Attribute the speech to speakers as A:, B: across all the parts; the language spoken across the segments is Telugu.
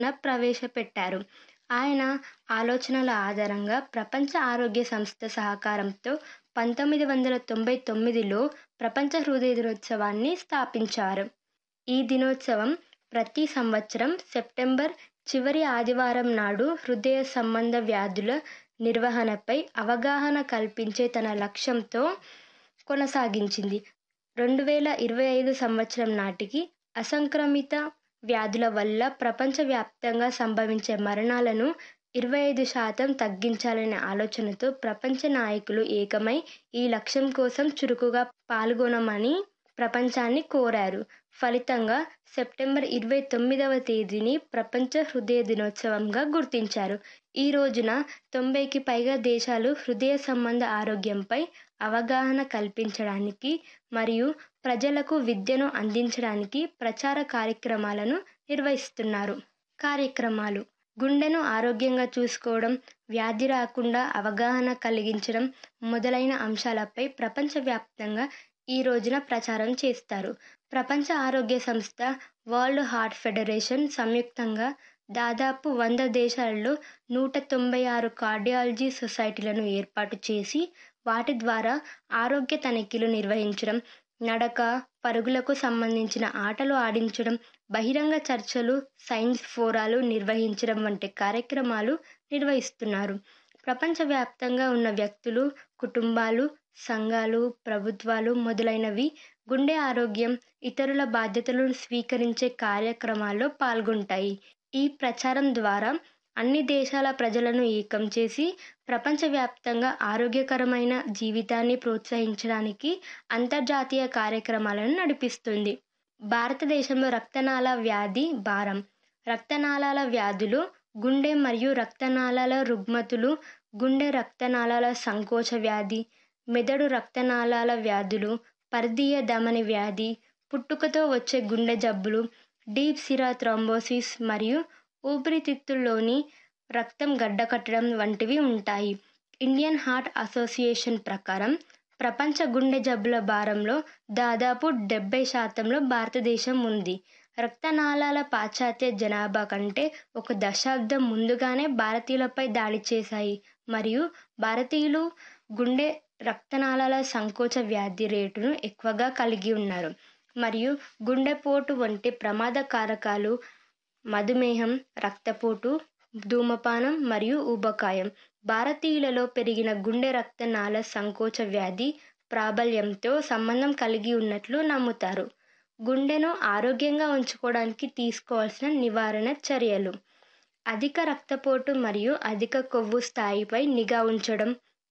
A: ప్రవేశపెట్టారు. ఆయన ఆలోచనల ఆధారంగా ప్రపంచ ఆరోగ్య సంస్థ సహకారంతో పంతొమ్మిది వందల తొంభై తొమ్మిదిలో ప్రపంచ హృదయ దినోత్సవాన్ని స్థాపించారు. ఈ దినోత్సవం ప్రతి సంవత్సరం సెప్టెంబర్ చివరి ఆదివారం నాడు హృదయ సంబంధ వ్యాధుల నిర్వహణపై అవగాహన కల్పించే తన లక్ష్యంతో కొనసాగించింది. రెండు వేల ఇరవై ఐదు సంవత్సరం నాటికి అసంక్రమిత వ్యాధుల వల్ల ప్రపంచ వ్యాప్తంగా సంభవించే మరణాలను ఇరవై ఐదు శాతం తగ్గించాలనే ఆలోచనతో ప్రపంచ నాయకులు ఏకమై ఈ లక్ష్యం కోసం చురుకుగా పాల్గొనమని ప్రపంచాన్ని కోరారు. ఫలితంగా సెప్టెంబర్ ఇరవై తొమ్మిదివ తేదీని ప్రపంచ హృదయ దినోత్సవంగా గుర్తించారు. ఈ రోజున తొంభైకి పైగా దేశాలు హృదయ సంబంధ ఆరోగ్యంపై అవగాహన కల్పించడానికి మరియు ప్రజలకు విద్యను అందించడానికి ప్రచార కార్యక్రమాలను నిర్వహిస్తున్నారు. కార్యక్రమాలు గుండెను ఆరోగ్యంగా చూసుకోవడం, వ్యాధి రాకుండా అవగాహన కలిగించడం మొదలైన అంశాలపై ప్రపంచ వ్యాప్తంగా ఈ రోజున ప్రచారం చేస్తారు. ప్రపంచ ఆరోగ్య సంస్థ, వరల్డ్ హార్ట్ ఫెడరేషన్ సంయుక్తంగా దాదాపు వంద దేశాలలో నూట తొంభై ఆరు కార్డియాలజీ సొసైటీలను ఏర్పాటు చేసి వాటి ద్వారా ఆరోగ్య తనిఖీలు నిర్వహించడం, నడక, పరుగులకు సంబంధించిన ఆటలు ఆడించడం, బహిరంగ చర్చలు, సైన్స్ ఫోరాలు నిర్వహించడం వంటి కార్యక్రమాలు నిర్వహిస్తున్నారు. ప్రపంచ వ్యాప్తంగా ఉన్న వ్యక్తులు, కుటుంబాలు, సంఘాలు, ప్రభుత్వాలు మొదలైనవి గుండె ఆరోగ్యం, ఇతరుల బాధ్యతలను స్వీకరించే కార్యక్రమాల్లో పాల్గొంటాయి. ఈ ప్రచారం ద్వారా అన్ని దేశాల ప్రజలను ఏకం చేసి ప్రపంచ వ్యాప్తంగా ఆరోగ్యకరమైన జీవితాన్ని ప్రోత్సహించడానికి అంతర్జాతీయ కార్యక్రమాలను నడిపిస్తుంది. భారతదేశంలో రక్తనాళ వ్యాధి భారం రక్తనాళాల వ్యాధులు, గుండె మరియు రక్తనాళాల రుగ్మతులు, గుండె రక్తనాళాల సంకోచ వ్యాధి, మెదడు రక్తనాళాల వ్యాధులు, పరధీయ ధమని వ్యాధి, పుట్టుకతో వచ్చే గుండె జబ్బులు, డీప్ సిరా థ్రోంబోసిస్ మరియు ఊపిరితిత్తుల్లోని రక్తం గడ్డకట్టడం వంటివి ఉంటాయి. ఇండియన్ హార్ట్ అసోసియేషన్ ప్రకారం ప్రపంచ గుండె జబ్బుల భారంలో దాదాపు డెబ్బై శాతంలో భారతదేశం ఉంది. రక్తనాళాల పాశ్చాత్య జనాభా కంటే ఒక దశాబ్దం ముందుగానే భారతీయులపై దాడి చేశాయి మరియు భారతీయులు గుండె రక్తనాళాల సంకోచ వ్యాధి రేటును ఎక్కువగా కలిగి ఉన్నారు మరియు గుండెపోటు వంటి ప్రమాద కారకాలు మధుమేహం, రక్తపోటు, ధూమపానం మరియు ఊబకాయం భారతీయులలో పెరిగిన గుండె రక్తనాళ సంకోచ వ్యాధి ప్రాబల్యంతో సంబంధం కలిగి ఉన్నట్లు నమ్ముతారు. గుండెను ఆరోగ్యంగా ఉంచుకోవడానికి తీసుకోవలసిన నివారణ చర్యలు అధిక రక్తపోటు మరియు అధిక కొవ్వు స్థాయిపై నిఘా ఉంచడం,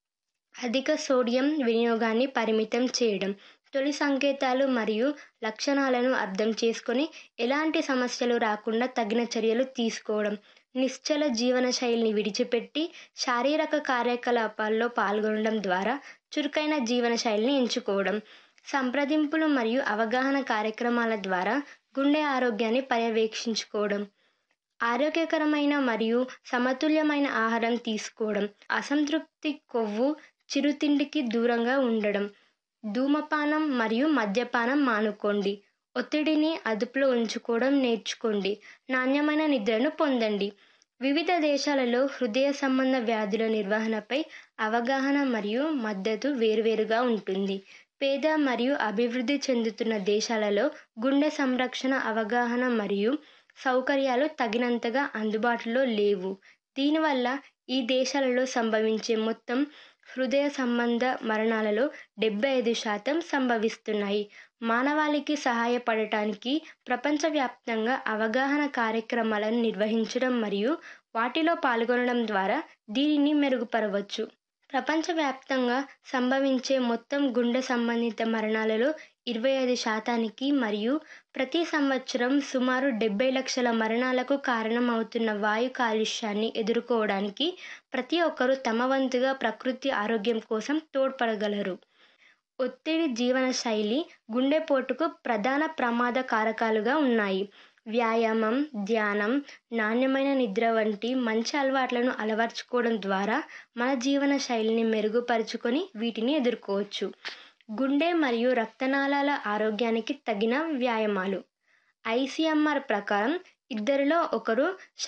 A: అధిక సోడియం వినియోగాన్ని పరిమితం చేయడం, తొలి సంకేతాలు మరియు లక్షణాలను అర్థం చేసుకొని ఎలాంటి సమస్యలు రాకుండా తగిన చర్యలు తీసుకోవడం, నిశ్చల జీవనశైలిని విడిచిపెట్టి శారీరక కార్యకలాపాల్లో పాల్గొనడం ద్వారా చురుకైన జీవనశైలిని ఎంచుకోవడం, సంప్రదింపులు మరియు అవగాహన కార్యక్రమాల ద్వారా గుండె ఆరోగ్యాన్ని పర్యవేక్షించుకోవడం, ఆరోగ్యకరమైన మరియు సమతుల్యమైన ఆహారం తీసుకోవడం, అసంతృప్త కొవ్వు, చిరుతిండికి దూరంగా ఉండడం, ధూమపానం మరియు మద్యపానం మానుకోండి, ఒత్తిడిని అదుపులో ఉంచుకోవడం నేర్చుకోండి, నాణ్యమైన నిద్రను పొందండి. వివిధ దేశాలలో హృదయ సంబంధ వ్యాధుల నిర్వహణపై అవగాహన మరియు మద్దతు వేర్వేరుగా ఉంటుంది. పేద మరియు అభివృద్ధి చెందుతున్న దేశాలలో గుండె సంరక్షణ అవగాహన మరియు సౌకర్యాలు తగినంతగా అందుబాటులో లేవు. దీనివల్ల ఈ దేశాలలో సంభవించే మొత్తం హృదయ సంబంధ మరణాలలో డెబ్బై ఐదు శాతం సంభవిస్తున్నాయి. మానవాళికి సహాయపడటానికి ప్రపంచ వ్యాప్తంగా అవగాహన కార్యక్రమాలను నిర్వహించడం మరియు వాటిలో పాల్గొనడం ద్వారా దీనిని మెరుగుపరచవచ్చు. ప్రపంచ వ్యాప్తంగా సంభవించే మొత్తం గుండె సంబంధిత మరణాలలో ఇరవై ఐదు శాతానికి మరియు ప్రతి సంవత్సరం సుమారు డెబ్బై లక్షల మరణాలకు కారణమవుతున్న వాయు కాలుష్యాన్ని ఎదుర్కోవడానికి ప్రతి ఒక్కరూ తమ వంతుగా ప్రకృతి ఆరోగ్యం కోసం తోడ్పడగలరు. ఒత్తిడి జీవనశైలి గుండెపోటుకు ప్రధాన ప్రమాద కారకాలుగా ఉన్నాయి. వ్యాయామం, ధ్యానం, నాణ్యమైన నిద్ర వంటి మంచి అలవాట్లను అలవర్చుకోవడం ద్వారా మన జీవన శైలిని మెరుగుపరచుకొని వీటిని ఎదుర్కోవచ్చు. గుండె మరియు రక్తనాళాల ఆరోగ్యానికి తగిన వ్యాయామాలు ఐసీఎంఆర్ ప్రకారం ఇద్దరిలో ఒకరు